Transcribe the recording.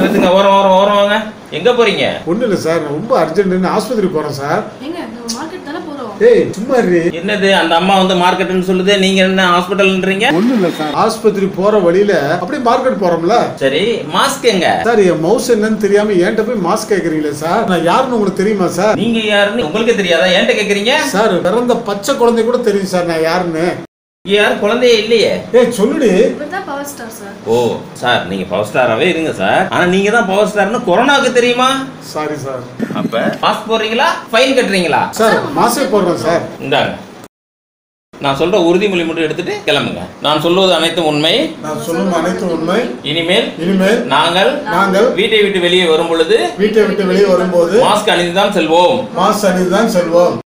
நிறுத்துங்க ஓரம் ஓரம் ஓரம் வாங்க எங்க போறீங்க ஒன்றும் இல்லை சார் ரொம்ப அர்ஜென்ட்டுன்னு ஆஸ்பத்திரி போகிறோம் சார் ஏங்க நம்ம மார்க்கெட் தானே போறோம் ஏய் சும்மா இரு என்னது அந்த அம்மா வந்து மார்க்கெட்னு சொல்லுது நீங்க என்ன ஹாஸ்பிட்டல்ன்றீங்க ஒன்றும் இல்லை சார் ஆஸ்பத்திரி போகிற வழியில அப்படியே மார்க்கெட் போகிறோம்ல சரி மாஸ்க் எங்க சார் என் மவுஸ் என்னன்னு தெரியாம என்கிட்ட போய் மாஸ்க் கேட்குறீங்களே சார் நான் யாருன்னு உங்களுக்கு தெரியுமா சார் நீங்க யாருன்னு உங்களுக்கு தெரியாதா என்கிட்ட கேக்குறீங்க சார் பிறந்த பச்சை குழந்தை கூட தெரியும் சார் நான் யாருன்னு இங்க யாரும் குழந்தையே இல்லையே ஏய் சொல்லுடி இவர் தான் பவர் ஸ்டார் சார் ஓ சார் நீங்க பவர் ஸ்டாராவே இருங்க சார் ஆனா நீங்க தான் பவர் ஸ்டார்னு கொரோனாவுக்கு தெரியுமா சாரி சார் அப்ப மாஸ்க் போடுறீங்களா ஃபைன் கட்டுறீங்களா சார் மாசே போடுறேன் சார் இந்தாங்க நான் சொல்ற உறுதிமொழி மட்டும் எடுத்துட்டு கிளம்புங்க நான் சொல்வது அனைத்தும் உண்மை நான் சொல்லும் அனைத்து உண்மை இனிமேல் இனிமேல் நாங்கள் நாங்கள் வீட்டை விட்டு வெளியே வரும் பொழுது வீட்டை விட்டு வெளியே வரும்போது மாஸ்க் அணிந்துதான் செல்வோம் மாஸ்க் அணிந்து தான் செல்வோம்